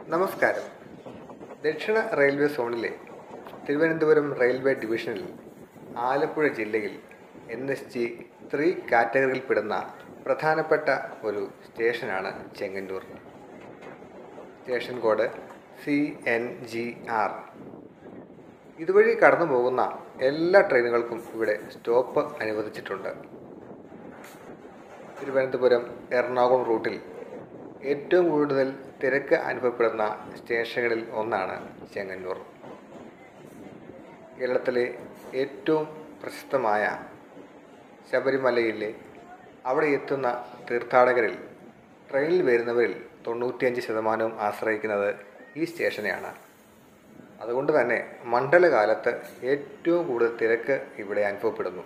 നമസ്കാരം ദക്ഷിണ റെയിൽവേ സോണിലെ തിരുവനന്തപുരം റെയിൽവേ ഡിവിഷനിൽ ആലപ്പുഴ ജില്ലയിൽ എൻ എസ് ജി ത്രീ കാറ്റഗറിയിൽപ്പെടുന്ന പ്രധാനപ്പെട്ട ഒരു സ്റ്റേഷനാണ് Chengannur station code C N G R ഇതുവഴി കടന്നു പോകുന്ന എല്ലാ ട്രെയിനുകൾക്കും ഇവിടെ സ്റ്റോപ്പ് അനുവദിച്ചിട്ടുണ്ട് തിരുവനന്തപുരം എറണാകുളം റൂട്ടിൽ ഏറ്റവും കൂടുതൽ തിരക്ക് അനുഭവപ്പെടുന്ന സ്റ്റേഷനുകളിൽ ഒന്നാണ് ചെങ്ങന്നൂർ കേരളത്തിലെ ഏറ്റവും പ്രശസ്തമായ ശബരിമലയിലെ അവിടെ എത്തുന്ന തീർത്ഥാടകരിൽ ട്രെയിനിൽ വരുന്നവരിൽ തൊണ്ണൂറ്റിയഞ്ച് ശതമാനവും ആശ്രയിക്കുന്നത് ഈ സ്റ്റേഷനെയാണ് അതുകൊണ്ട് തന്നെ മണ്ഡലകാലത്ത് ഏറ്റവും കൂടുതൽ തിരക്ക് ഇവിടെ അനുഭവപ്പെടുന്നു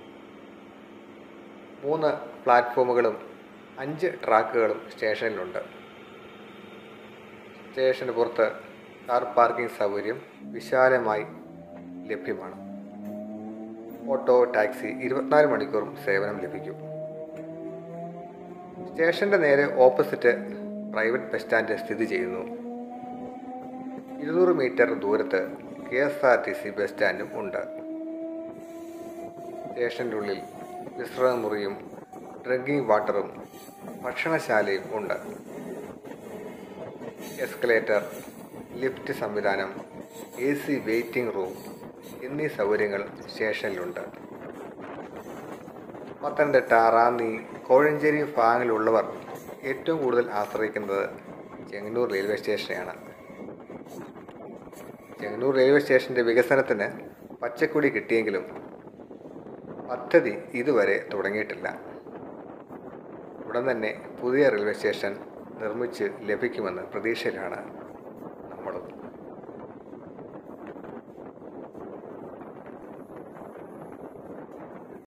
മൂന്ന് പ്ലാറ്റ്ഫോമുകളും അഞ്ച് ട്രാക്കുകളും സ്റ്റേഷനിലുണ്ട് സ്റ്റേഷന് പുറത്ത് കാർ പാർക്കിംഗ് സൗകര്യം വിശാലമായി ലഭ്യമാണ് ഓട്ടോ ടാക്സി ഇരുപത്തിനാല് മണിക്കൂറും സേവനം ലഭിക്കും സ്റ്റേഷൻ്റെ നേരെ ഓപ്പോസിറ്റ് പ്രൈവറ്റ് ബസ് സ്റ്റാൻഡ് സ്ഥിതി ചെയ്യുന്നു ഇരുന്നൂറ് മീറ്റർ ദൂരത്ത് K S R T C bus സ്റ്റാൻഡും ഉണ്ട് സ്റ്റേഷൻ്റെ ഉള്ളിൽ വിശ്രമമുറിയും ഡ്രിങ്കിങ് വാട്ടറും ഭക്ഷണശാലയും ഉണ്ട് എസ്കലേറ്റർ ലിഫ്റ്റ് സംവിധാനം എ സി വെയിറ്റിംഗ് റൂം എന്നീ സൗകര്യങ്ങൾ സ്റ്റേഷനിലുണ്ട് പത്തനംതിട്ട റാന്നി കോഴഞ്ചേരി ഭാഗങ്ങളിലുള്ളവർ ഏറ്റവും കൂടുതൽ ആശ്രയിക്കുന്നത് ചെങ്ങന്നൂർ റെയിൽവേ സ്റ്റേഷനെയാണ് ചെങ്ങന്നൂർ റെയിൽവേ സ്റ്റേഷൻ്റെ വികസനത്തിന് പച്ചക്കൊടി കിട്ടിയെങ്കിലും പദ്ധതി ഇതുവരെ തുടങ്ങിയിട്ടില്ല ഉടൻ തന്നെ പുതിയ റെയിൽവേ സ്റ്റേഷൻ നിർമ്മിച്ച് ലഭിക്കുമെന്ന് പ്രതീക്ഷയിലാണ് നമ്മളും